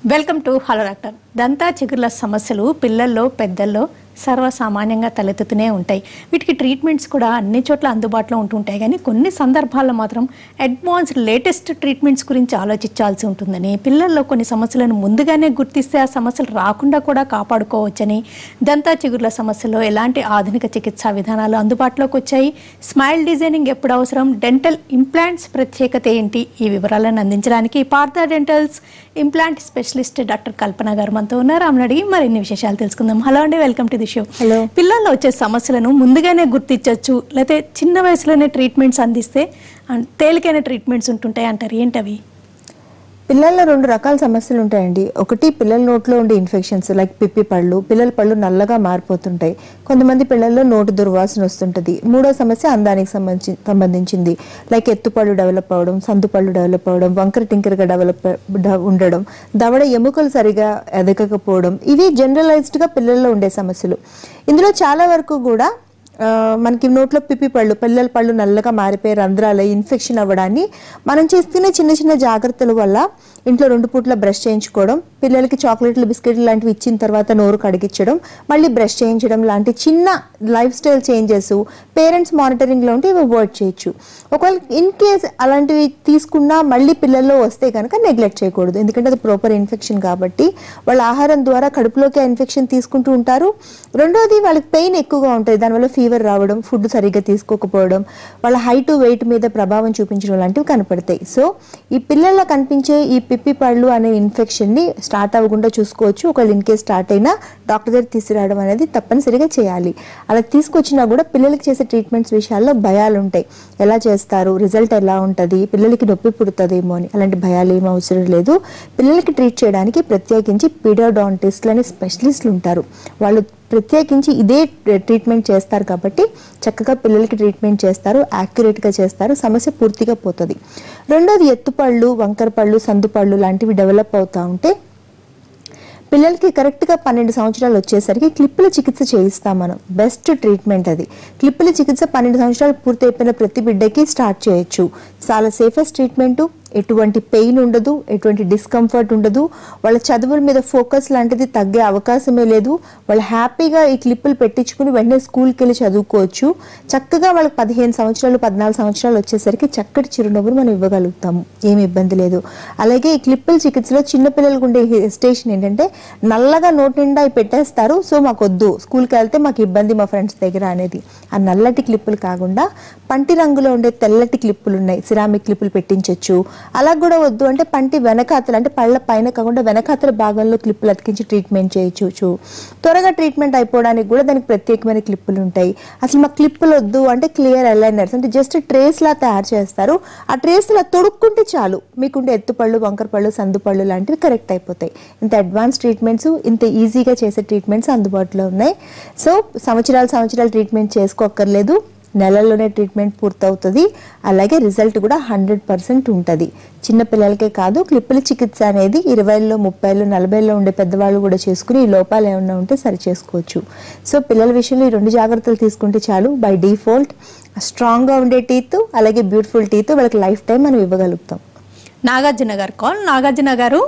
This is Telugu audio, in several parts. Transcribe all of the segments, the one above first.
వెల్కమ్ టు హలో డాక్టర్ దంతా చిగుర్ల సమస్యలు పిల్లల్లో పెద్దల్లో సర్వసామాన్యంగా తలెత్తుతూనే ఉంటాయి వీటికి ట్రీట్మెంట్స్ కూడా అన్ని చోట్ల అందుబాటులో ఉంటుంటాయి కానీ కొన్ని సందర్భాల్లో మాత్రం అడ్వాన్స్ లేటెస్ట్ ట్రీట్మెంట్స్ గురించి ఆలోచించాల్సి ఉంటుందని పిల్లల్లో కొన్ని సమస్యలను ముందుగానే గుర్తిస్తే ఆ సమస్యలు రాకుండా కూడా కాపాడుకోవచ్చని దంతా చిగుర్ల సమస్యలో ఎలాంటి ఆధునిక చికిత్సా విధానాలు అందుబాటులోకి వచ్చాయి స్మైల్ డిజైనింగ్ ఎప్పుడు అవసరం డెంటల్ ఇంప్లాంట్స్ ప్రత్యేకత ఏంటి ఈ వివరాలను అందించడానికి Partha dentals implant specialist doctor Kalpana గారు మనతో ఉన్నారు ఆమెను అడిగి మరిన్ని విశేషాలు తెలుసుకుందాం హలో అండి welcome to the show Hello. పిల్లల్లో వచ్చే సమస్యలను ముందుగానే గుర్తించవచ్చు లేకపోతే చిన్న వయసులోనే ట్రీట్మెంట్స్ అందిస్తే అన్- తేలికైన ట్రీట్మెంట్స్ ఉంటుంటాయి అంటారు ఏంటవి పిల్లల్లో రెండు రకాల సమస్యలు ఉంటాయండి ఒకటి పిల్లల నోట్లో ఉండే ఇన్ఫెక్షన్స్ లైక్ పిప్పి పళ్ళు పిల్లల పళ్ళు నల్లగా మారిపోతుంటాయి కొంతమంది పిల్లల్లో నోటు దుర్వాసన వస్తుంటది మూడో సమస్య అందానికి సంబంధించి సంబంధించింది లైక్ ఎత్తుపళ్ళు డెవలప్ అవ్వడం సందుపళ్ళు డెవలప్ అవ్వడం వంకర టింకరగా డెవలప్ ఉండడం దవడ ఎముకలు సరిగా ఎదగకపోవడం ఇవి జనరలైజ్డ్ గా పిల్లల్లో ఉండే సమస్యలు ఇందులో చాలా వరకు కూడా ఆ, మనకి నోట్లో పిప్పి పళ్ళు పిల్లల పళ్ళు నల్లగా మారిపోయి రంధ్రాలు ఇన్ఫెక్షన్ అవ్వడాన్ని మనం చేస్తున్న చిన్న చిన్న జాగ్రత్తల వల్ల ఇంట్లో రెండు పూట్ల బ్రష్ చేయించుకోవడం పిల్లలకి చాక్లెట్లు బిస్కెట్లు లాంటివి ఇచ్చిన తర్వాత నోరు కడిగించడం మళ్ళీ బ్రష్ చేయించడం లాంటి చిన్న లైఫ్ స్టైల్ చేంజెస్ పేరెంట్స్ మానిటరింగ్లో ఉంటే ఇవి అవాయిడ్ చేయొచ్చు ఒకవేళ ఇన్ కేస్ అలాంటివి తీసుకున్నా మళ్ళీ పిల్లల్లో వస్తే కనుక నెగ్లెక్ట్ చేయకూడదు ఎందుకంటే అది ప్రాపర్ ఇన్ఫెక్షన్ కాబట్టి వాళ్ళ ఆహారం ద్వారా కడుపులోకి ఆ ఇన్ఫెక్షన్ తీసుకుంటూ ఉంటారు రెండోది వాళ్ళకి పెయిన్ ఎక్కువగా ఉంటుంది దానివల్ల ఫీవర్ రావడం ఫుడ్ సరిగ్గా తీసుకోకపోవడం వాళ్ళ హైట్ వెయిట్ మీద ప్రభావం చూపించడం లాంటివి కనపడతాయి సో ఈ పిల్లల్లో కనిపించే ఈ పిప్పి పళ్ళు అనే ఇన్ఫెక్షన్ని స్టార్ట్ అవ్వకుండా చూసుకోవచ్చు ఒకవేళ ఇన్ కేస్ స్టార్ట్ అయినా డాక్టర్ దగ్గర తీసుకురావడం అనేది తప్పనిసరిగా చేయాలి అలా తీసుకొచ్చినా కూడా పిల్లలకి చేసే ట్రీట్మెంట్స్ విషయాల్లో భయాలు ఉంటాయి ఎలా చేస్తారు రిజల్ట్ ఎలా ఉంటుంది పిల్లలకి నొప్పి పుడుతుందేమో అని అలాంటి భయాలు ఏమీ అవసరం లేదు పిల్లలకి ట్రీట్ చేయడానికి ప్రత్యేకించి పీడియోడాంటిస్ట్లు అనే స్పెషలిస్టులు ఉంటారు వాళ్ళు ప్రత్యేకించి ఇదే ట్రీట్మెంట్ చేస్తారు కాబట్టి చక్కగా పిల్లలకి ట్రీట్మెంట్ చేస్తారు యాక్యురేట్గా చేస్తారు సమస్య పూర్తిగా పోతుంది రెండోది ఎత్తుపళ్ళు వంకర పళ్ళు సందుపళ్ళు లాంటివి డెవలప్ అవుతూ ఉంటే పిల్లలకి కరెక్ట్గా పన్నెండు సంవత్సరాలు వచ్చేసరికి క్లిప్పుల చికిత్స చేయిస్తాం మనం బెస్ట్ ట్రీట్మెంట్ అది క్లిప్పుల చికిత్స పన్నెండు సంవత్సరాలు పూర్తి అయిపోయిన ప్రతి బిడ్డకి స్టార్ట్ చేయొచ్చు చాలా సేఫెస్ట్ ట్రీట్మెంట్ ఎటువంటి పెయిన్ ఉండదు ఎటువంటి డిస్కంఫర్ట్ ఉండదు వాళ్ళ చదువుల మీద ఫోకస్ లాంటిది తగ్గే అవకాశమే లేదు వాళ్ళు హ్యాపీగా ఈ క్లిప్పులు పెట్టించుకుని వెంటనే స్కూల్కి వెళ్ళి చదువుకోవచ్చు చక్కగా వాళ్ళకి పదిహేను సంవత్సరాలు పద్నాలుగు సంవత్సరాలు వచ్చేసరికి చక్కటి చిరునవ్వును మనం ఇవ్వగలుగుతాము ఏమి ఇబ్బంది లేదు అలాగే ఈ క్లిప్పుల చికిత్సలో చిన్నపిల్లలకు ఉండే స్టేషన్ ఏంటంటే నల్లగా నోటి నిండా అవి పెట్టేస్తారు సో మాకు వద్దు స్కూల్కి వెళ్తే మాకు ఇబ్బంది మా ఫ్రెండ్స్ దగ్గర అనేది ఆ నల్లటి క్లిప్పులు కాకుండా పంటి రంగులో ఉండే తెల్లటి క్లిప్పులు ఉన్నాయి సిరామిక్ క్లిప్పులు పెట్టించవచ్చు అలా కూడా వద్దు అంటే పంటి వెనకాతలు అంటే పళ్ళ పైన కాకుండా వెనకాతల భాగంలో క్లిప్పులు అతికించి ట్రీట్మెంట్ చేయొచ్చు త్వరగా ట్రీట్మెంట్ అయిపోవడానికి కూడా దానికి ప్రత్యేకమైన క్లిప్పులు ఉంటాయి అసలు మా క్లిప్పులు వద్దు అంటే క్లియర్ అలైనర్స్ అంటే జస్ట్ ట్రేస్ లా తయారు చేస్తారు ఆ ట్రేస్ లా తొడుక్కుంటే చాలు మీకుండే ఎత్తుపళ్ళు వంకర పళ్ళు సందు పళ్ళు లాంటివి కరెక్ట్ అయిపోతాయి ఇంత అడ్వాన్స్ ట్రీట్మెంట్స్ ఇంత ఈజీగా చేసే ట్రీట్మెంట్స్ అందుబాటులో ఉన్నాయి సో సంవత్సరాలు సంవత్సరాలు ట్రీట్మెంట్ చేసుకోక్కర్లేదు నెలల్లోనే ట్రీట్మెంట్ పూర్తవుతుంది అలాగే రిజల్ట్ కూడా హండ్రెడ్ పర్సెంట్ ఉంటుంది చిన్న పిల్లలకే కాదు క్లిప్పుల చికిత్స అనేది ఇరవైలో ముప్పైలో నలభైలో ఉండే పెద్దవాళ్ళు కూడా చేసుకుని ఈ లోపాలు ఏమన్నా ఉంటే సరి చేసుకోవచ్చు సో పిల్లల విషయంలో ఈ రెండు జాగ్రత్తలు తీసుకుంటే చాలు బై డిఫాల్ట్ స్ట్రాంగ్గా ఉండే టీత్ అలాగే బ్యూటిఫుల్ టీత్ వాళ్ళకి లైఫ్ టైం మనం ఇవ్వగలుగుతాం నాగార్జున గారు కాల్ నాగార్జున గారు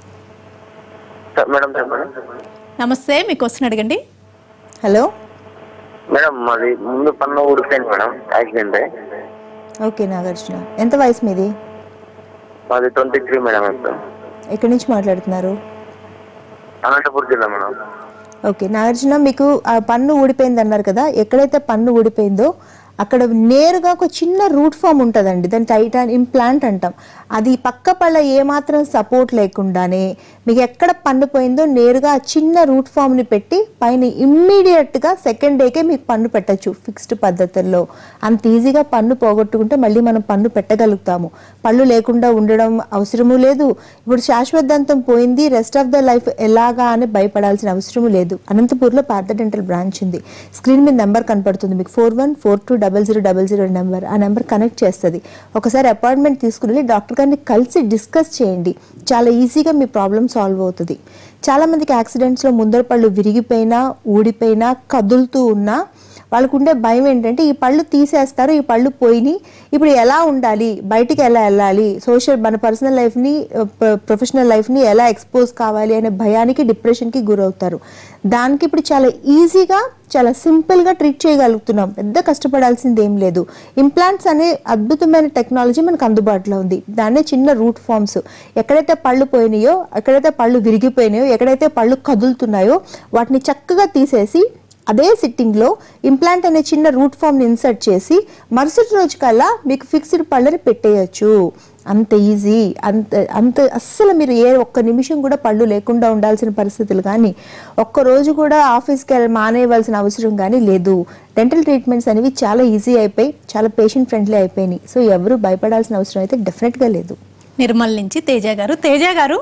సార్ మేడం చెప్పండి నమస్తే మీ క్వశ్చన్ అడగండి హలో మేడం మాది ముందు పన్ను ఊడిపోయింది మేడం యాక్సిడెంట్ అయ్యి. ఓకే నాగార్జున ఎంత వయసు మీది మాది ట్వంటీ త్రీ మేడం ఇప్పుడు ఎక్కడి నుంచి మాట్లాడుతున్నారు అనంతపూర్ జిల్లా మేడం ఓకే నాగార్జున మీకు ఆ పన్ను ఊడిపోయింది అన్నారు కదా ఎక్కడైతే పన్ను ఊడిపోయిందో అక్కడ నేరుగా ఒక చిన్న రూట్ ఫామ్ ఉంటుందండి దాన్ని టైటాన్ ఇంప్లాంట్ అంటాం అది పక్క పళ్ళ ఏమాత్రం సపోర్ట్ లేకుండానే మీకు ఎక్కడ పన్ను పోయిందో నేరుగా ఆ చిన్న రూట్ ఫామ్ని పెట్టి పైన ఇమ్మీడియట్గా సెకండ్ డేకే మీకు పన్ను పెట్టచ్చు ఫిక్స్డ్ పద్ధతుల్లో అంత ఈజీగా పన్ను పోగొట్టుకుంటే మళ్ళీ మనం పన్ను పెట్టగలుగుతాము పళ్ళు లేకుండా ఉండడం అవసరము లేదు ఇప్పుడు శాశ్వత దంతం పోయింది రెస్ట్ ఆఫ్ ద లైఫ్ ఎలాగా అని భయపడాల్సిన అవసరం లేదు అనంతపూర్లో పార్థ డెంటల్ బ్రాంచ్ ఉంది స్క్రీన్ మీద నెంబర్ కనపడుతుంది మీకు four one four two double double zero double zero number ఆ నెంబర్ కనెక్ట్ చేస్తుంది ఒకసారి అపాయింట్మెంట్ తీసుకుని వెళ్ళి డాక్టర్ గారిని కలిసి డిస్కస్ చేయండి చాలా ఈజీగా మీ ప్రాబ్లం సాల్వ్ అవుతుంది చాలామందికి యాక్సిడెంట్స్లో ముందర పళ్ళు విరిగిపోయినా ఊడిపోయినా కదులుతూ ఉన్నా వాళ్ళకు ఉండే భయం ఏంటంటే ఈ పళ్ళు తీసేస్తారు ఈ పళ్ళు పోయినాయి ఇప్పుడు ఎలా ఉండాలి బయటికి ఎలా వెళ్ళాలి సోషల్ మన పర్సనల్ లైఫ్ని ప్రొఫెషనల్ లైఫ్ని ఎలా ఎక్స్పోజ్ కావాలి అనే భయానికి డిప్రెషన్కి గురవుతారు దానికి ఇప్పుడు చాలా ఈజీగా చాలా సింపుల్గా ట్రీట్ చేయగలుగుతున్నాం పెద్ద కష్టపడాల్సింది ఏం లేదు ఇంప్లాంట్స్ అనే అద్భుతమైన టెక్నాలజీ మనకు అందుబాటులో ఉంది దాన్నే చిన్న రూట్ ఫామ్స్ ఎక్కడైతే పళ్ళు పోయినాయో ఎక్కడైతే పళ్ళు విరిగిపోయినాయో ఎక్కడైతే పళ్ళు కదులుతున్నాయో వాటిని చక్కగా తీసేసి అదే సిట్టింగ్లో ఇంప్లాంట్ అనే చిన్న రూట్ ఫామ్ని ఇన్సర్ట్ చేసి మరుసటి రోజు కల్లా మీకు ఫిక్స్డ్ పళ్ళని పెట్టేయచ్చు అంత ఈజీ అంత అంత అస్సలు మీరు ఏ ఒక్క నిమిషం కూడా పళ్ళు లేకుండా ఉండాల్సిన పరిస్థితులు కానీ ఒక్క రోజు కూడా ఆఫీస్కి వెళ్ళి మానేయవలసిన అవసరం కానీ లేదు డెంటల్ ట్రీట్మెంట్స్ అనేవి చాలా ఈజీ అయిపోయి చాలా పేషెంట్ ఫ్రెండ్లీ అయిపోయినాయి సో ఎవరు భయపడాల్సిన అవసరం అయితే డెఫినెట్గా లేదు నిర్మల్ నుంచి తేజ గారు తేజ గారు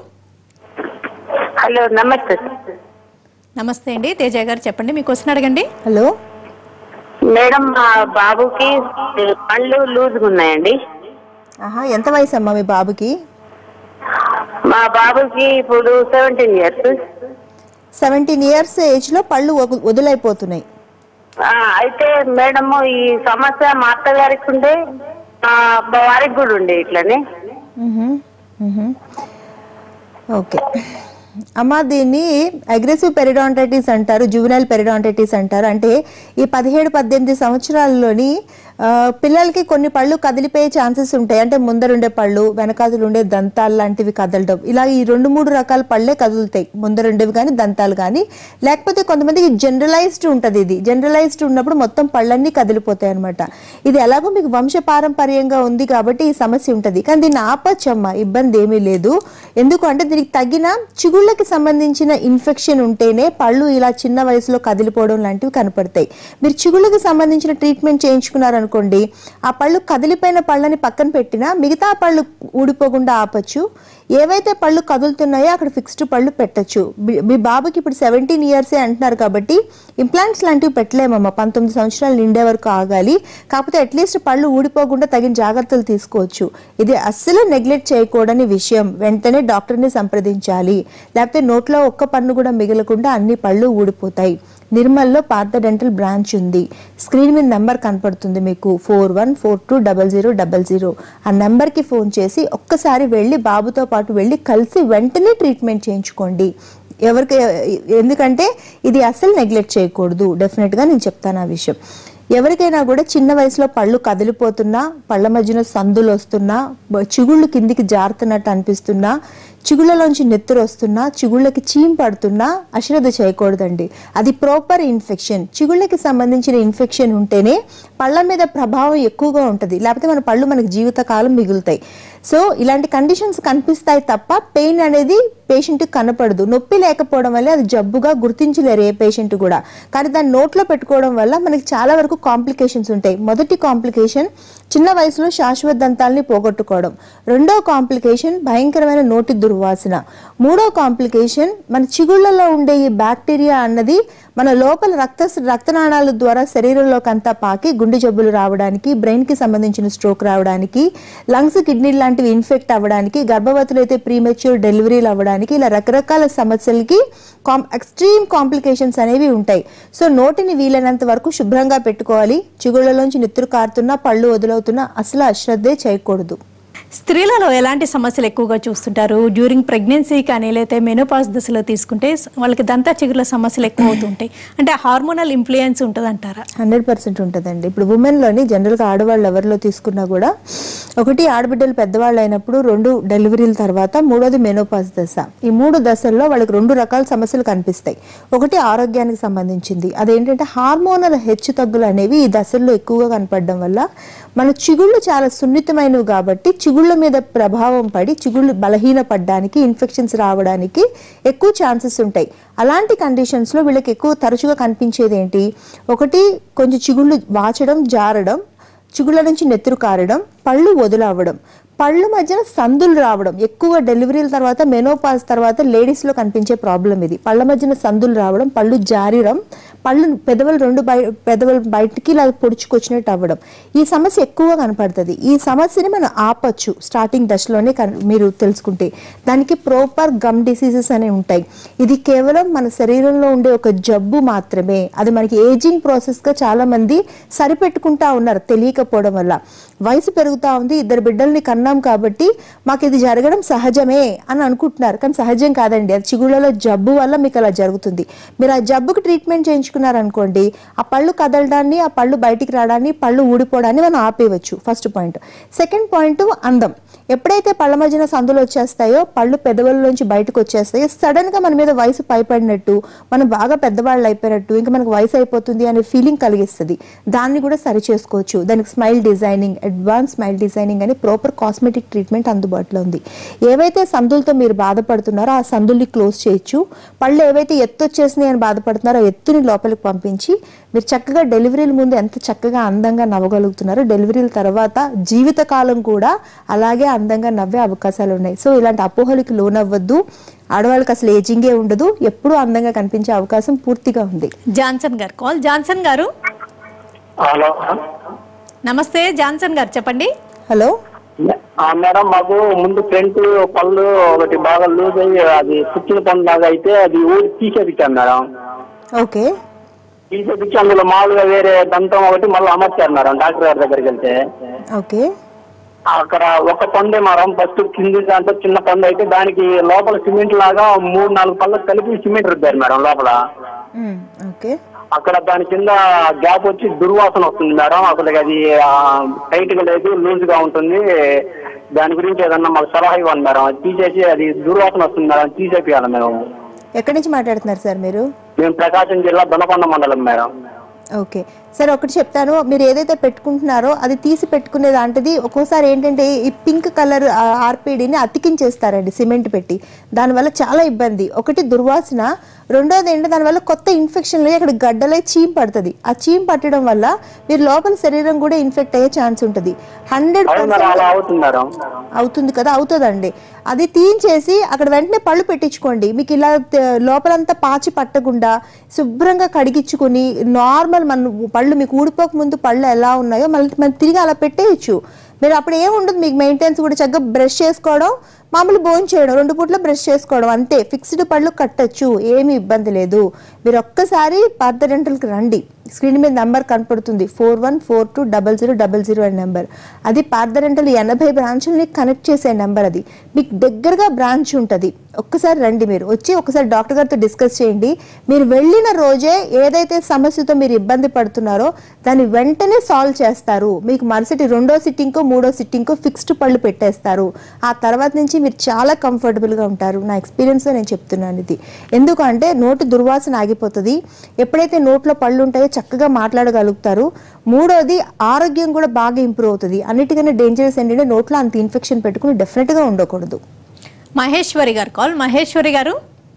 హలో నమస్తే నమస్తే అండి తేజ గారు చెప్పండి మీ క్వశ్చన్ అడగండి హలో మేడం మా బాబుకి పళ్ళు లూజ్గా ఉన్నాయండి ఆహా ఎంత వయసు అమ్మా మీ బాబుకి మా బాబుకి ఇప్పుడు సెవెంటీన్ ఇయర్స్ సెవెంటీన్ ఇయర్స్ ఏజ్లో పళ్ళు వగు- వదులైపోతున్నాయి అయితే మేడము ఈ సమస్య మా అత్తగారికి ఉండే మా వారికి కూడా ఉండే ఇట్లనే మ్మ్హమ్. మ్మ్హమ్. ఓకే అమ్మ దీన్ని అగ్రెసివ్ పెరిడాంటైటిస్ అంటారు జువెనైల్ పెరిడాంటైటిస్ అంటారు అంటే ఈ పదిహేడు పద్దెనిమిది సంవత్సరాల్లోని ఆ, పిల్లలకి కొన్ని పళ్ళు కదిలిపోయే ఛాన్సెస్ ఉంటాయి అంటే ముందరుండే పళ్ళు వెనకాతలు ఉండే దంతాలు లాంటివి కదలడం ఇలా ఈ రెండు మూడు రకాల పళ్ళే కదులుతాయి ముందరుండేవి కానీ దంతాలు కానీ లేకపోతే కొంతమందికి జనరలైజ్డ్ ఉంటుంది ఇది జనరలైజ్డ్ ఉన్నప్పుడు మొత్తం పళ్ళన్నీ కదిలిపోతాయి అనమాట ఇది ఎలాగో మీకు వంశ పారంపర్యంగా ఉంది కాబట్టి ఈ సమస్య ఉంటుంది కానీ దీన్ని ఆపచ్చమ్మ ఇబ్బంది ఏమీ లేదు ఎందుకు అంటే దీనికి తగిన చిగుళ్ళకి సంబంధించిన ఇన్ఫెక్షన్ ఉంటేనే పళ్ళు ఇలా చిన్న వయసులో కదిలిపోవడం లాంటివి కనపడతాయి మీరు చిగుళ్ళకి సంబంధించిన ట్రీట్మెంట్ చేయించుకున్నారనుకోండి ఆ పళ్ళు కదిలిపోయిన పళ్ళని పక్కన పెట్టినా మిగతా పళ్ళు ఊడిపోకుండా ఆపచ్చు ఏవైతే పళ్ళు కదులుతున్నాయో అక్కడ ఫిక్స్డ్ పళ్ళు పెట్టచ్చు మీ- మీ బాబుకి ఇప్పుడు సెవెంటీన్ ఇయర్సే అంటున్నారు కాబట్టి ఇంప్లాంట్స్ లాంటివి పెట్టలేమమ్మా పంతొమ్మిది సంవత్సరాలు నిండే వరకు ఆగాలి కాకపోతే అట్లీస్ట్ పళ్ళు ఊడిపోకుండా తగిన జాగ్రత్తలు తీసుకోవచ్చు ఇది అస్సలు నెగ్లెక్ట్ చేయకూడని విషయం వెంటనే డాక్టర్ని సంప్రదించాలి లేకపోతే నోట్లో ఒక్క పన్ను కూడా మిగలకుండా అన్ని పళ్ళు ఊడిపోతాయి నిర్మల్లో పార్థ డెంటల్ బ్రాంచ్ ఉంది స్క్రీన్ మీద నెంబర్ కనపడుతుంది మీకు four one four two double zero double zero ఆ నెంబర్కి ఫోన్ చేసి ఒక్కసారి వెళ్ళి బాబుతో పాటు వెళ్ళి కలిసి వెంటనే ట్రీట్మెంట్ చేయించుకోండి ఎవరికి ఎందుకంటే ఇది అసలు నెగ్లెక్ట్ చేయకూడదు డెఫినెట్గా నేను చెప్తాను ఆ విషయం ఎవరికైనా కూడా చిన్న వయసులో పళ్ళు కదిలిపోతున్నా పళ్ళ మధ్యన సందులు వస్తున్నా బ- చిగుళ్ళు కిందికి జారుతున్నట్టు అనిపిస్తున్నా చిగుళ్ళలోంచి నెత్తురు వస్తున్నా చిగుళ్ళకి చీమ్ పడుతున్నా అశ్రద్ధ చేయకూడదండి అది ప్రాపర్ ఇన్ఫెక్షన్ చిగుళ్ళకి సంబంధించిన ఇన్ఫెక్షన్ ఉంటేనే పళ్ళ మీద ప్రభావం ఎక్కువగా ఉంటుంది లేకపోతే మన పళ్ళు మనకి జీవితకాలం మిగులుతాయి సో ఇలాంటి కండిషన్స్ కనిపిస్తాయి తప్ప పెయిన్ అనేది పేషెంట్ కనపడదు నొప్పి లేకపోవడం వల్ల అది జబ్బుగా గుర్తించలేరు ఏ పేషెంట్ కూడా కానీ దాన్ని నోట్లో పెట్టుకోవడం వల్ల మనకి చాలా వరకు కాంప్లికేషన్స్ ఉంటాయి మొదటి కాంప్లికేషన్ చిన్న వయసులో శాశ్వత దంతాలని పోగొట్టుకోవడం రెండో కాంప్లికేషన్ భయంకరమైన నోటి దుర్వాసన మూడో కాంప్లికేషన్ మన చిగుళ్ళలో ఉండే ఈ బ్యాక్టీరియా అన్నది మన లోపల రక్త రక్తనాళాల ద్వారా శరీరంలోకి అంతా పాకి గుండె జబ్బులు రావడానికి బ్రెయిన్ కి సంబంధించిన స్ట్రోక్ రావడానికి లంగ్స్ కిడ్నీ లాంటివి ఇన్ఫెక్ట్ అవ్వడానికి గర్భవతులు అయితే ప్రీమెచ్యూర్ డెలివరీలు అవ్వడానికి ఇలా రకరకాల సమస్యలకి కాం ఎక్స్ట్రీమ్ కాంప్లికేషన్స్ అనేవి ఉంటాయి సో నోటిని వీలైనంత వరకు శుభ్రంగా పెట్టుకోవాలి చిగుళ్ళలోంచి నెత్తురు కారుతున్నా పళ్ళు వదులవుతున్నా అసలు అశ్రద్ధే చేయకూడదు స్త్రీలలో ఎలాంటి సమస్యలు ఎక్కువగా చూస్తుంటారు డ్యూరింగ్ ప్రెగ్నెన్సీ కానీ లేకపోతే మెనోపాస్ దశలో తీసుకుంటే వాళ్ళకి దంతా చిగుర్ల సమస్యలు ఎక్కువ అవుతుంటాయి అంటే హార్మోనల్ ఇన్ఫ్లుయెన్స్ ఉంటుంది అంటారా హండ్రెడ్ పర్సెంట్ ఉంటుందండి ఇప్పుడు ఉమెన్లోని జనరల్గా ఆడవాళ్ళు ఎవరిలో తీసుకున్నా కూడా ఒకటి ఆడబిడ్డలు పెద్దవాళ్ళు అయినప్పుడు రెండు డెలివరీల తర్వాత మూడోది మెనోపాస్ దశ ఈ మూడు దశల్లో వాళ్ళకి రెండు రకాల సమస్యలు కనిపిస్తాయి ఒకటి ఆరోగ్యానికి సంబంధించింది అదేంటంటే హార్మోనల్ హెచ్చు తగ్గులు అనేవి ఈ దశల్లో ఎక్కువగా కనపడడం వల్ల మన చిగుళ్ళు చాలా సున్నితమైనవి కాబట్టి చిగుళ్ళ మీద ప్రభావం పడి చిగుళ్ళు బలహీనపడడానికి ఇన్ఫెక్షన్స్ రావడానికి ఎక్కువ ఛాన్సెస్ ఉంటాయి అలాంటి కండిషన్స్లో వీళ్ళకి ఎక్కువ తరచుగా కనిపించేది ఏంటి ఒకటి కొంచెం చిగుళ్ళు వాచడం జారడం చిగుళ్ళ నుంచి నెత్తురు కారడం పళ్ళు వదులవ్వడం పళ్ళు మధ్యన సందులు రావడం ఎక్కువ డెలివరీల తర్వాత మెనోపాజ్ తర్వాత లేడీస్లో కనిపించే ప్రాబ్లం ఇది పళ్ళ మధ్యన సందులు రావడం పళ్ళు జారిడం పళ్ళు పెదవులు రెండు బయ పెదవులు బయటికి ఇలా పొడుచుకొచ్చినట్టు అవ్వడం ఈ సమస్య ఎక్కువగా కనపడుతుంది ఈ సమస్యని మనం ఆపచ్చు స్టార్టింగ్ దశలోనే కన్- మీరు తెలుసుకుంటే దానికి ప్రోపర్ గమ్ డిసీజెస్ అనేవి ఉంటాయి ఇది కేవలం మన శరీరంలో ఉండే ఒక జబ్బు మాత్రమే అది మనకి ఏజింగ్ ప్రాసెస్గా చాలా మంది సరిపెట్టుకుంటా ఉన్నారు తెలియకపోవడం వల్ల వయసు పెరుగుతా ఉంది ఇద్దరు బిడ్డల్ని కన్నాం కాబట్టి మాకు ఇది జరగడం సహజమే అని అనుకుంటున్నారు కానీ సహజం కాదండి అది చిగుళ్ళలో జబ్బు వల్ల మీకు అలా జరుగుతుంది మీరు ఆ జబ్బుకి ట్రీట్మెంట్ చేయించుకున్నారనుకోండి ఆ పళ్ళు కదలడాన్ని ఆ పళ్ళు బయటికి రావడాన్ని పళ్ళు ఊడిపోవడాన్ని మనం ఆపేయవచ్చు ఫస్ట్ పాయింట్ సెకండ్ పాయింట్ అందం ఎప్పుడైతే పళ్ళ మధ్యన సందులు వచ్చేస్తాయో పళ్ళు పెదవుల్లోంచి బయటకు వచ్చేస్తాయో సడన్ గా మన మీద వయసు పైపడినట్టు మనం బాగా పెద్దవాళ్ళు అయిపోయినట్టు ఇంకా మనకు వయసు అయిపోతుంది అనే ఫీలింగ్ కలిగిస్తుంది దాన్ని కూడా సరి చేసుకోవచ్చు దానికి smile designing advance smile designing అని ప్రాపర్ కాస్మెటిక్ ట్రీట్మెంట్ అందుబాటులో ఉంది ఏవైతే సందులతో మీరు బాధపడుతున్నారో ఆ సందుల్ని క్లోజ్ చేయొచ్చు పళ్ళు ఏవైతే ఎత్తు వచ్చేసినాయి అని బాధపడుతున్నారో ఆ ఎత్తుని లోపలికి పంపించి మీరు చక్కగా డెలివరీల ముందు ఎంత చక్కగా అందంగా నవ్వగలుగుతున్నారో డెలివరీల తర్వాత జీవితకాలం కూడా అలాగే అందంగా నవ్వే అవకాశాలు ఉన్నాయి సో ఇలాంటి అపోహలకి లోనవ్వద్దు ఆడవాళ్ళకి అసలు ఏజింగే ఉండదు ఎప్పుడూ అందంగా కనిపించే అవకాశం పూర్తిగా ఉంది జాన్సన్ గారు కాల్ జాన్సన్ గారు హలో నమస్తే జాన్సన్ గారు చెప్పండి హలో ఆ, మేడం మాకు ముందు ఫ్రంట్ పళ్ళు ఒకటి బాగా లూజ్ అయ్యి అది పుచ్చిన పళ్ళు లాగా అయితే అది ఊరి తీసేదిచ్చాను మేడం ఓకే తీసేదిచ్చి అందులో మామూలుగా వేరే దంతం ఒకటి మళ్ళీ అమర్చారు మేడం డాక్టర్ గారి దగ్గరికి వెళ్తే ఓకే అక్కడ ఒక పండే మేడం ఫస్ట్ కింది దాంట్లో చిన్న పండు అయితే దానికి లోపల సిమెంట్ లాగా మూడు నాలుగు పళ్ళకు కలిపి సిమెంట్ రుద్దారు మేడం లోపల మ్మ్. ఓకే అక్కడ దాని కింద గ్యాప్ వచ్చి దుర్వాసన వస్తుంది మేడం అసలు అది టైట్ గా లేదు లూజ్ గా ఉంటుంది దాని గురించి ఏదన్నా మాకు సలహా ఇవ్వండి మేడం అది తీసేసి అది దుర్వాసన వస్తుంది మేడం తీసేపియాలి మేము ఎక్కడి నుంచి మాట్లాడుతున్నారు సార్ మీరు మేము ప్రకాశం జిల్లా దొనకొండ మండలం మేడం ఓకే సరే ఒకటి చెప్తాను మీరు ఏదైతే పెట్టుకుంటున్నారో అది తీసి పెట్టుకునే దాంటిది ఒక్కోసారి ఏంటంటే ఈ పింక్ కలర్ ఆర్పిడిని అతికించేస్తారండి సిమెంట్ పెట్టి దానివల్ల చాలా ఇబ్బంది ఒకటి దుర్వాసన రెండోది ఏంటంటే దానివల్ల కొత్త ఇన్ఫెక్షన్లు అక్కడ గడ్డలై చీమ్ పడుతుంది ఆ చీమ్ పట్టడం వల్ల మీరు లోపల శరీరం కూడా ఇన్ఫెక్ట్ అయ్యే ఛాన్స్ ఉంటుంది హండ్రెడ్ అవును మేడం అలా అవుతుంది మేడం అవుతుంది కదా అవుతుందండి అది తీయించేసి అక్కడ వెంటనే పళ్ళు పెట్టించుకోండి మీకు ఇలా త- లోపలంతా పాచి పట్టకుండా శుభ్రంగా కడిగించుకుని నార్మల్ మన పళ్ళు మీకు ఊడిపోక ముందు పళ్ళు ఎలా ఉన్నాయో మళ్ళీ మనం తిరిగి అలా పెట్టేయచ్చు మీరు అప్పుడు ఏం ఉండదు మీకు మెయింటెనెన్స్ కూడా చక్కగా బ్రష్ చేసుకోవడం మామూలు బోన్ చేయడం రెండు పూట్ల బ్రష్ చేసుకోవడం అంతే ఫిక్స్డ్ పళ్ళు కట్టచ్చు ఏమీ ఇబ్బంది లేదు మీరు ఒక్కసారి పార్థ డెంటల్కి రండి స్క్రీన్ మీద నెంబర్ కనపడుతుంది four one four two double zero double zero అనే నెంబర్ అది పార్థ డెంటల్ ఎనభై బ్రాంచుల్ని కనెక్ట్ చేసే నెంబర్ అది మీకు దగ్గరగా బ్రాంచ్ ఉంటుంది ఒక్కసారి రండి మీరు వచ్చి ఒకసారి డాక్టర్ గారితో డిస్కస్ చేయండి మీరు వెళ్ళిన రోజే ఏదైతే సమస్యతో మీరు ఇబ్బంది పడుతున్నారో దాన్ని వెంటనే సాల్వ్ చేస్తారు మీకు మరుసటి రెండో సిట్టింగ్కో మూడో సిట్టింగ్కో ఫిక్స్డ్ పళ్ళు పెట్టేస్తారు ఆ తర్వాత నుంచి మీరు చాలా కంఫర్టబుల్గా ఉంటారు నా ఎక్స్పీరియన్స్తో నేను చెప్తున్నాను ఇది ఎందుకంటే నోటి దుర్వాసన ఆగిపోతుంది ఎప్పుడైతే నోట్లో పళ్ళు ఉంటాయో చక్కగా మాట్లాడగలుగుతారు మూడోది ఆరోగ్యం కూడా బాగా ఇంప్రూవ్ అవుతుంది అన్నిటికన్నా డేంజరస్ ఏంటంటే నోట్లో అంత ఇన్ఫెక్షన్ పెట్టుకుని డెఫినెట్గా ఉండకూడదు మహేశ్వరి గారు కాల్ మహేశ్వరి గారు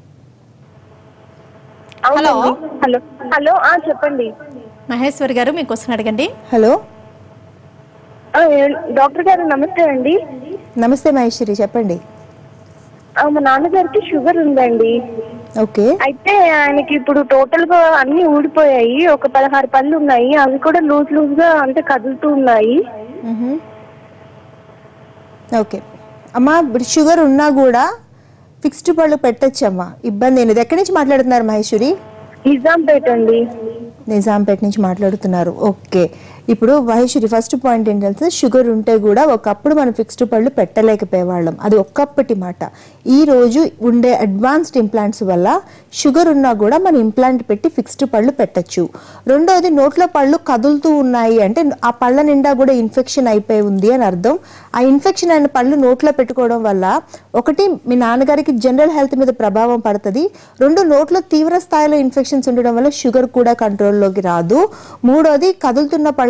హలో హలో హలో ఆ చెప్పండి మహేశ్వరి గారు మీకు క్వశ్చన్ అడగండి హలో ఆ, ఏ- డాక్టర్ గారు నమస్తే అండి నమస్తే మహేశ్వరి చెప్పండి ఆ, మా నాన్నగారికి షుగర్ ఉందండి ఓకే అయితే ఆయనకి ఇప్పుడు టోటల్ గా అన్ని ఊడిపోయాయి ఒక పదహారు పళ్ళు ఉన్నాయి అవి కూడా లూజ్ లూజ్ గా అంటే కదులుతూ ఉన్నాయి మ్హూ. ఓకే అమ్మా ఇప్పుడు షుగర్ ఉన్నా కూడా ఫిక్స్డ్ పళ్ళు పెట్టచ్చమ్మా ఇబ్బంది ఏం లేదు ఎక్కడి నుంచి మాట్లాడుతున్నారు మహేశ్వరి నిజాంపేట అండి నిజాంపేట నుంచి మాట్లాడుతున్నారు ఓకే ఇప్పుడు మహేశ్వరి ఫస్ట్ పాయింట్ ఏంటంటే షుగర్ ఉంటే కూడా ఒకప్పుడు మనం ఫిక్స్డ్ పళ్ళు పెట్టలేకపోయేవాళ్ళం అది ఒక్కప్పటి మాట ఈ రోజు ఉండే అడ్వాన్స్డ్ ఇంప్లాంట్స్ వల్ల షుగర్ ఉన్నా కూడా మనం ఇంప్లాంట్ పెట్టి ఫిక్స్డ్ పళ్ళు పెట్టచ్చు రెండోది నోట్లో పళ్ళు కదులుతూ ఉన్నాయి అంటే ఆ పళ్ళ నిండా కూడా ఇన్ఫెక్షన్ అయిపోయి ఉంది అని అర్థం ఆ ఇన్ఫెక్షన్ అయిన పళ్ళు నోట్లో పెట్టుకోవడం వల్ల ఒకటి మీ నాన్నగారికి జనరల్ హెల్త్ మీద ప్రభావం పడుతుంది రెండు నోట్లో తీవ్ర స్థాయిలో ఇన్ఫెక్షన్స్ ఉండడం వల్ల షుగర్ కూడా కంట్రోల్లోకి రాదు మూడోది కదులుతున్న పళ్ళ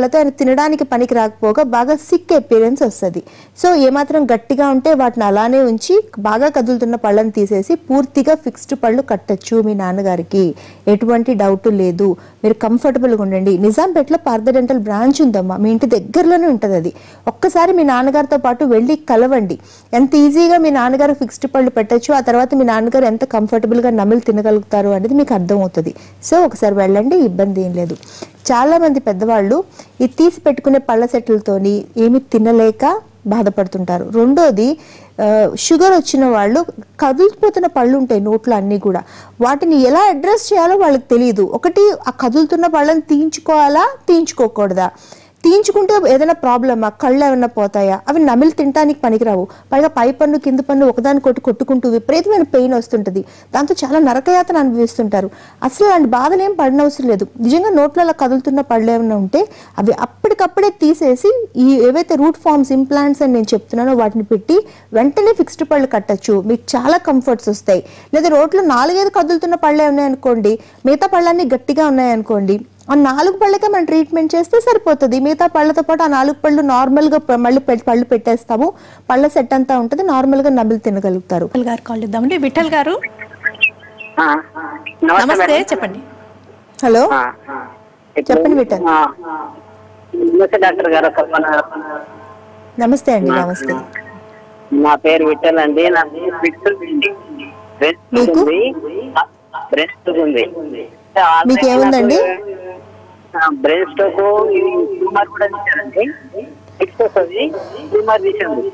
పళ్ళతో ఆయన తినడానికి పనికి రాకపోగా బాగా సిక్ అపీరెన్స్ వస్తుంది సో ఏమాత్రం గట్టిగా ఉంటే వాటిని అలానే ఉంచి బాగా కదులుతున్న పళ్ళని తీసేసి పూర్తిగా ఫిక్స్డ్ పళ్ళు కట్టచ్చు మీ నాన్నగారికి ఎటువంటి డౌట్ లేదు మీరు కంఫర్టబుల్గా ఉండండి నిజాంపేటలో పార్థ డెంటల్ బ్రాంచ్ ఉందమ్మా మీ ఇంటి దగ్గరలోనే ఉంటుంది అది ఒక్కసారి మీ నాన్నగారితో పాటు వెళ్ళి కలవండి ఎంత ఈజీగా మీ నాన్నగారు ఫిక్స్డ్ పళ్ళు పెట్టచ్చు ఆ తర్వాత మీ నాన్నగారు ఎంత కంఫర్టబుల్గా నమిలి తినగలుగుతారు అనేది మీకు అర్థమవుతుంది సో ఒకసారి వెళ్ళండి ఇబ్బంది ఏం లేదు చాలా మంది పెద్దవాళ్ళు ఈ తీసి పెట్టుకునే పళ్ళ సెట్లతోని ఏమి తినలేక బాధపడుతుంటారు రెండోది ఆ, షుగర్ వచ్చిన వాళ్ళు కదులుతుపోతున్న పళ్ళు ఉంటాయి నోట్లో అన్నీ కూడా వాటిని ఎలా అడ్రస్ చేయాలో వాళ్ళకి తెలియదు ఒకటి ఆ కదులుతున్న పళ్ళని తీయించుకోవాలా తీయించుకోకూడదా తీయించుకుంటే ఏదైనా ప్రాబ్లమా కళ్ళు ఏమైనా పోతాయా అవి నమిలి తినడానికి పనికిరావు పైగా పై పన్ను కింద పన్ను ఒకదాని కొట్టి కొట్టుకుంటూ విపరీతమైన పెయిన్ వస్తుంటుంది దాంతో చాలా నరకయాతన అనుభవిస్తుంటారు అసలు అలాంటి బాధలు ఏం పడినవసరం లేదు నిజంగా నోట్లో అలా కదులుతున్న పళ్ళు ఏమైనా ఉంటే అవి అప్పటికప్పుడే తీసేసి ఈ ఏవైతే రూట్ ఫార్మ్స్ ఇంప్లాంట్స్ అని నేను చెప్తున్నానో వాటిని పెట్టి వెంటనే ఫిక్స్డ్ పళ్ళు కట్టచ్చు మీకు చాలా కంఫర్ట్స్ వస్తాయి లేదా రోడ్లో నాలుగైదు కదులుతున్న పళ్ళే ఉన్నాయనుకోండి మిగతా పళ్ళన్నీ గట్టిగా ఉన్నాయనుకోండి ఆ నాలుగు పళ్ళకే మనం ట్రీట్మెంట్ చేస్తే సరిపోతుంది మిగతా పళ్ళతో పాటు ఆ నాలుగు పళ్ళు నార్మల్గా ప- మళ్ళీ పె- పళ్ళు పెట్టేస్తాము పళ్ళ సెట్ అంతా ఉంటుంది నార్మల్గా నమిలి తినగలుగుతారు విఠల్ గారు కాల్ ఇద్దామండి విఠల్ గారు ఆ, నమస్తే మేడం. చెప్పండి హలో ఆ, ఇప్పుడు, చెప్పండి విఠల్. ఆ, నమస్తే డాక్టర్ గారు చెప్పనా? నమస్తే అండి నమస్తే నా పేరు విఠల్ అండి నా బ్రెస్ట్ ఉంది బ్రెస్ట్ మీకు? ఉంది బ్రెస్ట్ ఉంది మీకు ఏముందండి? బ్రెయిన్ స్ట్రోక్ ట్యూమర్ కూడా తీశారండి ఫిక్స్ వస్తుంది ట్యూమర్ తీసింది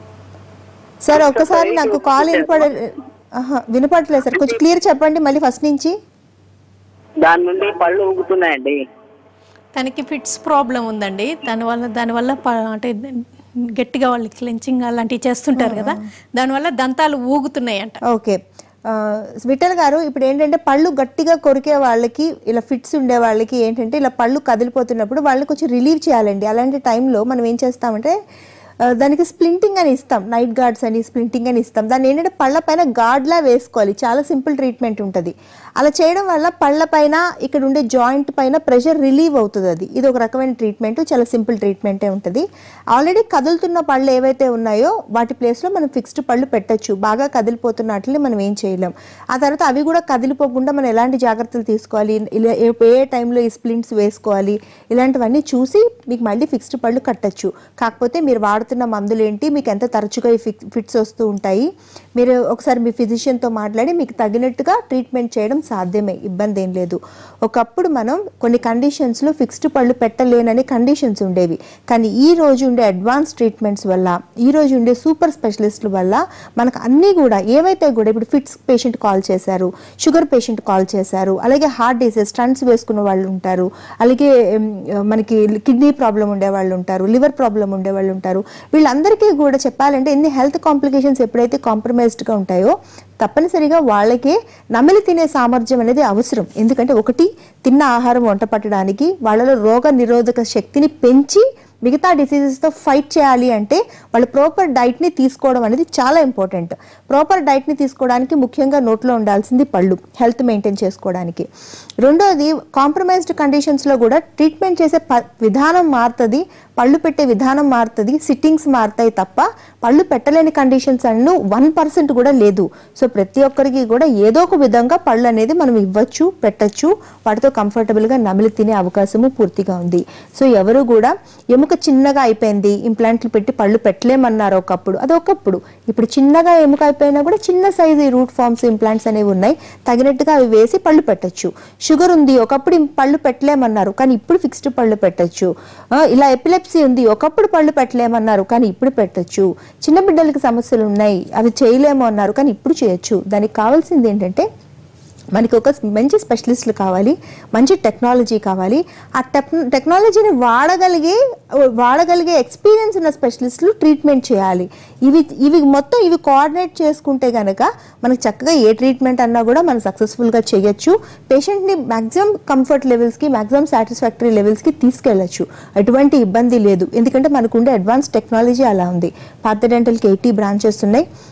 సార్ ఒక్కసారి నాకు కాల్ వినపడ ఆహా, వినపడలేదు సార్ కొంచెం క్లియర్ చెప్పండి మళ్ళీ ఫస్ట్ నుంచి దాని నుండి పళ్ళు ఊగుతున్నాయండి తనకి ఫిట్స్ ప్రాబ్లం ఉందండి దానివల్ల దానివల్ల ప- అంటే గట్టిగా వాళ్ళు క్లెంచింగ్ అలాంటివి చేస్తుంటారు కదా దానివల్ల దంతాలు ఊగుతున్నాయి అంట ఓకే ఆ, విఠల్ గారు ఇప్పుడు ఏంటంటే పళ్ళు గట్టిగా కొరికే వాళ్ళకి ఇలా ఫిట్స్ ఉండే వాళ్ళకి ఏంటంటే ఇలా పళ్ళు కదిలిపోతున్నప్పుడు వాళ్ళని కొంచెం రిలీవ్ చేయాలండి అలాంటి టైంలో మనం ఏం చేస్తామంటే ఆ, దానికి స్ప్లింటింగ్ అని ఇస్తాం నైట్ గార్డ్స్ అని స్ప్లింటింగ్ అని ఇస్తాం దాన్ని ఏంటంటే పళ్ళ పైన గార్డ్లా వేసుకోవాలి చాలా సింపుల్ ట్రీట్మెంట్ ఉంటుంది అలా చేయడం వల్ల పళ్ళ పైన ఇక్కడ ఉండే జాయింట్ పైన ప్రెషర్ రిలీవ్ అవుతుంది అది ఇది ఒక రకమైన ట్రీట్మెంట్ చాలా సింపుల్ ట్రీట్మెంటే ఉంటుంది ఆల్రెడీ కదులుతున్న పళ్ళు ఏవైతే ఉన్నాయో వాటి ప్లేస్లో మనం ఫిక్స్డ్ పళ్ళు పెట్టొచ్చు బాగా కదిలిపోతున్న వాటిని మనం ఏం చేయలేం ఆ తర్వాత అవి కూడా కదిలిపోకుండా మనం ఎలాంటి జాగ్రత్తలు తీసుకోవాలి ఇలా ఏ ఏ టైంలో ఈ స్ప్లింట్స్ వేసుకోవాలి ఇలాంటివన్నీ చూసి మీకు మళ్ళీ ఫిక్స్డ్ పళ్ళు కట్టచ్చు కాకపోతే మీరు వాడుతున్న మందులు ఏంటి మీకు ఎంత తరచుగా ఈ ఫిక్ ఫిట్స్ వస్తూ ఉంటాయి మీరు ఒకసారి మీ ఫిజిషియన్తో మాట్లాడి మీకు తగినట్టుగా ట్రీట్మెంట్ చేయడం సాధ్యమే ఇబ్బంది ఏం లేదు ఒకప్పుడు మనం కొన్ని కండిషన్స్లో ఫిక్స్డ్ పళ్ళు పెట్టలేనని కండిషన్స్ ఉండేవి కానీ ఈ రోజు ఉండే అడ్వాన్స్ ట్రీట్మెంట్స్ వల్ల ఈ రోజు ఉండే సూపర్ స్పెషలిస్టుల వల్ల మనకు అన్నీ కూడా ఏవైతే కూడా ఇప్పుడు ఫిట్స్ పేషెంట్ కాల్ చేశారు షుగర్ పేషెంట్ కాల్ చేశారు అలాగే హార్ట్ డిసీజ్ స్టంట్స్ వేసుకున్న వాళ్ళు ఉంటారు అలాగే ఉమ్, మనకి కిడ్నీ ప్రాబ్లం ఉండే వాళ్ళు ఉంటారు లివర్ ప్రాబ్లం ఉండే వాళ్ళు ఉంటారు వీళ్ళందరికీ కూడా చెప్పాలంటే ఎన్ని హెల్త్ కాంప్లికేషన్స్ ఎప్పుడైతే కాంప్రమైజ్డ్గా ఉంటాయో తప్పనిసరిగా వాళ్ళకే నమిలి తినే సామర్థ్యం అనేది అవసరం ఎందుకంటే ఒకటి తిన్న ఆహారం వంట పట్టడానికి వాళ్ళలో రోగ నిరోధక శక్తిని పెంచి మిగతా డిసీజెస్తో ఫైట్ చేయాలి అంటే వాళ్ళు ప్రాపర్ డైట్ని తీసుకోవడం అనేది చాలా ఇంపార్టెంట్ ప్రాపర్ డైట్ని తీసుకోవడానికి ముఖ్యంగా నోట్లో ఉండాల్సింది పళ్ళు హెల్త్ మెయింటైన్ చేసుకోవడానికి రెండోది కాంప్రమైజ్డ్ కండిషన్స్లో కూడా ట్రీట్మెంట్ చేసే ప విధానం మారుతుంది పళ్ళు పెట్టే విధానం మారుతుంది సిట్టింగ్స్ మారుతాయి తప్ప పళ్ళు పెట్టలేని కండిషన్స్ అన్ను వన్ పర్సెంట్ కూడా లేదు సో ప్రతి ఒక్కరికి కూడా ఏదో ఒక విధంగా పళ్ళు అనేది మనం ఇవ్వచ్చు పెట్టచ్చు వాటితో కంఫర్టబుల్గా నమిలి తినే అవకాశము పూర్తిగా ఉంది సో ఎవరు కూడా ఎముక చిన్నగా అయిపోయింది ఇంప్లాంట్లు పెట్టి పళ్ళు పెట్టలేమన్నారు ఒకప్పుడు అది ఒకప్పుడు ఇప్పుడు చిన్నగా ఎముక అయిపోయినా కూడా చిన్న సైజు రూట్ ఫార్మ్స్ ఇంప్లాంట్స్ అనేవి ఉన్నాయి తగినట్టుగా అవి వేసి పళ్ళు పెట్టచ్చు షుగర్ ఉంది ఒకప్పుడు ఇం- పళ్ళు పెట్టలేమన్నారు కానీ ఇప్పుడు ఫిక్స్డ్ పళ్ళు పెట్టచ్చు ఆ, ఇలా ఎపిలెప్సీ ఉంది ఒకప్పుడు పళ్ళు పెట్టలేమన్నారు కానీ ఇప్పుడు పెట్టచ్చు చిన్న బిడ్డలకి సమస్యలు ఉన్నాయి అవి చేయలేము అన్నారు కానీ ఇప్పుడు చేయొచ్చు దానికి కావాల్సింది ఏంటంటే మనకి ఒక మంచి స్పెషలిస్టులు కావాలి మంచి టెక్నాలజీ కావాలి ఆ టెక్ టెక్నాలజీని వాడగలిగే వాడగలిగే ఎక్స్పీరియన్స్ ఉన్న స్పెషలిస్టులు ట్రీట్మెంట్ చేయాలి ఇవి ఇవి మొత్తం ఇవి కోఆర్డినేట్ చేసుకుంటే కనుక మనకు చక్కగా ఏ ట్రీట్మెంట్ అన్నా కూడా మనం సక్సెస్ఫుల్గా చేయొచ్చు పేషెంట్ని మ్యాక్సిమం కంఫర్ట్ లెవెల్స్కి మ్యాక్సిమం సాటిస్ఫాక్టరీ లెవెల్స్కి తీసుకెళ్ళచ్చు ఎటువంటి ఇబ్బంది లేదు ఎందుకంటే మనకు ఉండే అడ్వాన్స్ టెక్నాలజీ అలా ఉంది పార్థ డెంటల్కి ఎయిటీ బ్రాంచెస్ ఉన్నాయి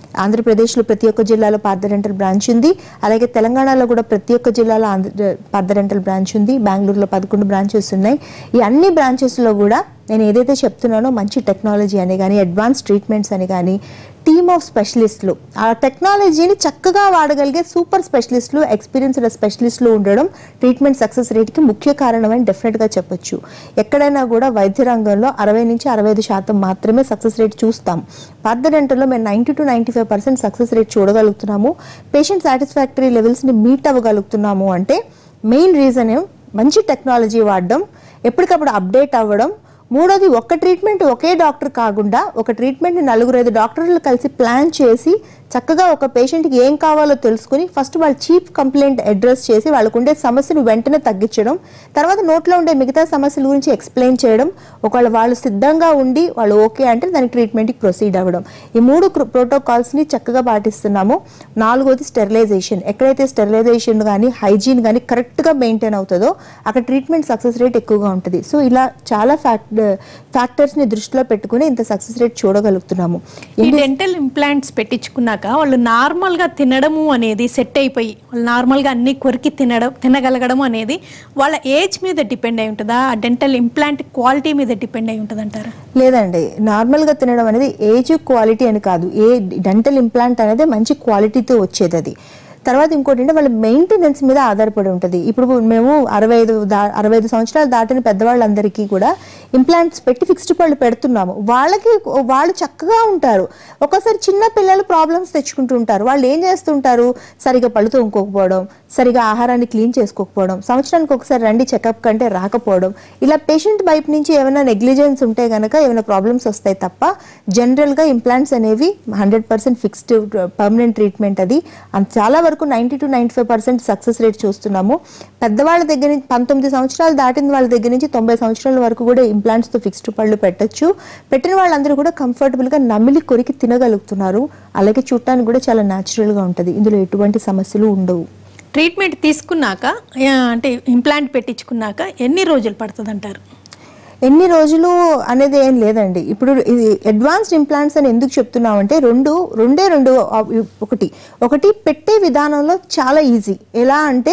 ఆంధ్రప్రదేశ్లో ప్రతి ఒక్క జిల్లాలో పార్థరెంటల్ బ్రాంచ్ ఉంది అలాగే తెలంగాణలో కూడా ప్రతి ఒక్క జిల్లాలో ఆంధ్ర పార్థరెంటల్ బ్రాంచ్ ఉంది బెంగళూరులో పదకొండు బ్రాంచెస్ ఉన్నాయి ఈ అన్ని బ్రాంచెస్లో కూడా నేను ఏదైతే చెప్తున్నానో మంచి టెక్నాలజీ అని కానీ అడ్వాన్స్ ట్రీట్మెంట్స్ అని కానీ టీమ్ ఆఫ్ స్పెషలిస్టులు ఆ టెక్నాలజీని చక్కగా వాడగలిగే సూపర్ స్పెషలిస్టులు ఎక్స్పీరియన్స్డ్ స్పెషలిస్టులు ఉండడం ట్రీట్మెంట్ సక్సెస్ రేట్కి ముఖ్య కారణం అని డెఫినెట్గా చెప్పొచ్చు ఎక్కడైనా కూడా వైద్య రంగంలో అరవై నుంచి అరవై ఐదు శాతం మాత్రమే సక్సెస్ రేట్ చూస్తాం పార్థడెంటల్లో మేము ninety to ninety five percent success rate చూడగలుగుతున్నాము పేషెంట్ సాటిస్ఫాక్టరీ లెవెల్స్ని మీట్ అవ్వగలుగుతున్నాము అంటే మెయిన్ రీజన్ మంచి టెక్నాలజీ వాడడం ఎప్పటికప్పుడు అప్డేట్ అవ్వడం మూడోది ఒక్క ట్రీట్మెంట్ ఒకే డాక్టర్ కాకుండా ఒక ట్రీట్మెంట్ నలుగురు ఐదు డాక్టర్లు కలిసి ప్లాన్ చేసి చక్కగా ఒక పేషెంట్కి ఏం కావాలో తెలుసుకుని ఫస్ట్ వాళ్ళ చీఫ్ కంప్లైంట్ అడ్రస్ చేసి వాళ్ళకు ఉండే సమస్యను వెంటనే తగ్గించడం తర్వాత నోట్లో ఉండే మిగతా సమస్యల గురించి ఎక్స్ప్లెయిన్ చేయడం ఒకవేళ వాళ్ళు సిద్ధంగా ఉండి వాళ్ళు ఓకే అంటే దానికి ట్రీట్మెంట్కి ప్రొసీడ్ అవ్వడం ఈ మూడు ప్రోటోకాల్స్ని చక్కగా పాటిస్తున్నాము నాలుగోది స్టెరిలైజేషన్ ఎక్కడైతే స్టెరిలైజేషన్ కానీ హైజీన్ కానీ కరెక్ట్గా మెయింటైన్ అవుతుందో అక్కడ ట్రీట్మెంట్ సక్సెస్ రేట్ ఎక్కువగా ఉంటుంది సో ఇలా చాలా ఫ్యాక్ట్ ఫ్యాక్టర్స్ని దృష్టిలో పెట్టుకుని ఇంత సక్సెస్ రేట్ చూడగలుగుతున్నాము ఈ డెంటల్ ఇంప్లాంట్స్ పెట్టించుకున్నాక వాళ్ళు నార్మల్గా తినడము అనేది సెట్ అయిపోయి వాళ్ళు నార్మల్గా అన్ని కొరికి తినడం తినగలగడం అనేది వాళ్ళ ఏజ్ మీద డిపెండ్ అయి ఉంటుందా ఆ డెంటల్ ఇంప్లాంట్ క్వాలిటీ మీద డిపెండ్ అయి ఉంటుంది అంటారా లేదండి నార్మల్గా తినడం అనేది ఏజ్ క్వాలిటీ అని కాదు ఏ డెంటల్ ఇంప్లాంట్ అనేది మంచి క్వాలిటీతో వచ్చేది అది తర్వాత ఇంకోటి అంటే వాళ్ళ మెయింటెనెన్స్ మీద ఆధారపడి ఉంటుంది ఇప్పుడు మేము అరవై ఐదు దా అరవై ఐదు సంవత్సరాలు దాటిన పెద్దవాళ్ళందరికీ కూడా ఇంప్లాంట్స్ పెట్టి ఫిక్స్డ్ పళ్ళు పెడుతున్నాము వాళ్ళకి వాళ్ళు చక్కగా ఉంటారు ఒక్కోసారి చిన్న పిల్లలు ప్రాబ్లమ్స్ తెచ్చుకుంటూ ఉంటారు వాళ్ళు ఏం చేస్తుంటారు సరిగా పళ్ళు తోముకోకపోవడం సరిగా ఆహారాన్ని క్లీన్ చేసుకోకపోవడం సంవత్సరానికి ఒకసారి రండి చెకప్ కంటే రాకపోవడం ఇలా పేషెంట్ వైపు నుంచి ఏమైనా నెగ్లిజెన్స్ ఉంటే కనుక ఏమైనా ప్రాబ్లమ్స్ వస్తాయి తప్ప జనరల్గా ఇంప్లాంట్స్ అనేవి hundred percent fixed permanent treatment అది అంత చాలా వరకు ninety to ninety five percent success rate చూస్తున్నాము పెద్దవాళ్ళ దగ్గర నుంచి పంతొమ్మిది సంవత్సరాలు దాటిన వాళ్ళ దగ్గర నుంచి తొంభై సంవత్సరాల వరకు కూడా ఇంప్లాంట్స్తో ఫిక్స్డ్ పళ్ళు పెట్టొచ్చు పెట్టిన వాళ్ళందరూ కూడా కంఫర్టబుల్గా నమిలి కొరికి తినగలుగుతున్నారు అలాగే చూడటానికి కూడా చాలా న్యాచురల్గా ఉంటుంది ఇందులో ఎటువంటి సమస్యలు ఉండవు ట్రీట్మెంట్ తీసుకున్నాక ఆ, అంటే ఇంప్లాంట్ పెట్టించుకున్నాక ఎన్ని రోజులు పడుతుంది అంటారు ఎన్ని రోజులు అనేది ఏం లేదండి ఇప్పుడు ఇది అడ్వాన్స్డ్ ఇంప్లాంట్స్ అని ఎందుకు చెప్తున్నామంటే రెండు రెండే రెండు ఆ, ఒకటి ఒకటి పెట్టే విధానంలో చాలా ఈజీ ఎలా అంటే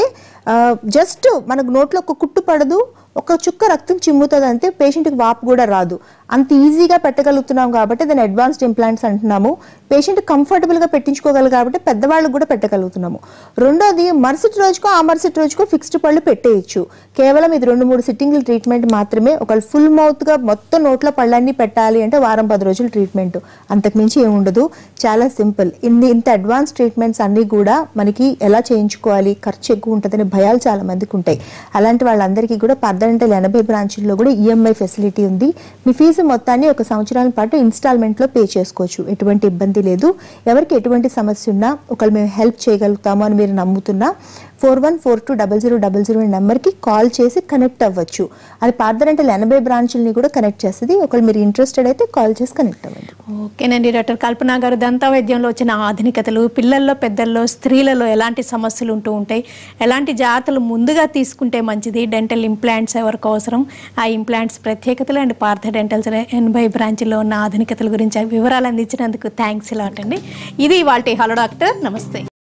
జస్ట్ మనకు నోట్లో ఒక కుట్టు పడదు ఒక చుక్క రక్తం చిమ్ముతుంది అంతే పేషెంట్కి వాపు కూడా రాదు అంత ఈజీగా పెట్టగలుగుతున్నాం కాబట్టి దాన్ని అడ్వాన్స్డ్ ఇంప్లాంట్స్ అంటున్నాము పేషెంట్ కంఫర్టబుల్గా పెట్టించుకోగలరు కాబట్టి పెద్దవాళ్ళకు కూడా పెట్టగలుగుతున్నాము రెండోది మరుసటి రోజుకో ఆ మరుసటి రోజుకో ఫిక్స్డ్ పళ్ళు పెట్టేయచ్చు కేవలం ఇది రెండు మూడు సిట్టింగ్ల ట్రీట్మెంట్ మాత్రమే ఒక ఫుల్ మౌత్గా మొత్తం నోట్లో పళ్ళన్నీ పెట్టాలి అంటే వారం పది రోజులు ట్రీట్మెంట్ అంతకుమించి ఏమి ఉండదు చాలా సింపుల్ ఇన్ని ఇంత అడ్వాన్స్ ట్రీట్మెంట్స్ అన్నీ కూడా మనకి ఎలా చేయించుకోవాలి ఖర్చు ఎక్కువ ఉంటుందనే భయాలు చాలా మందికి ఉంటాయి అలాంటి వాళ్ళందరికీ కూడా పద్దెంటల ఎనభై బ్రాంచుల్లో కూడా ఈఎంఐ ఫెసిలిటీ ఉంది మీ ఫీజు మొత్తాన్ని ఒక సంవత్సరాల పాటు ఇన్స్టాల్మెంట్లో పే చేసుకోవచ్చు ఎటువంటి ఇబ్బంది లేదు ఎవరికి ఎటువంటి సమస్య ఉన్నా ఒకళ్ళు మేము హెల్ప్ చేయగలుగుతాము అని మీరు నమ్ముతున్నా four one four two double zero double zero నెంబర్కి కాల్ చేసి కనెక్ట్ అవ్వచ్చు అది పార్థరెంటల్ ఎనభై బ్రాంచుల్ని కూడా కనెక్ట్ చేస్తుంది ఒకళ్ళు మీరు ఇంట్రెస్టెడ్ అయితే కాల్ చేసి కనెక్ట్ అవ్వండి ఓకేనండి డాక్టర్ కల్పన గారు దంత వైద్యంలో వచ్చిన ఆధునికతలు పిల్లల్లో పెద్దల్లో స్త్రీలలో ఎలాంటి సమస్యలు ఉంటూ ఉంటాయి ఎలాంటి జాగ్రత్తలు ముందుగా తీసుకుంటే మంచిది డెంటల్ ఇంప్లాంట్స్ ఎవరికి అవసరం ఆ ఇంప్లాంట్స్ ప్రత్యేకతలు అండ్ పార్థ డెంటల్స్ ఎనభై బ్రాంచ్లో ఉన్న ఆధునికతల గురించి వివరాలు అందించినందుకు థ్యాంక్స్ ఇలాట్ అండి ఇది వాళ్ళ హలో డాక్టర్ నమస్తే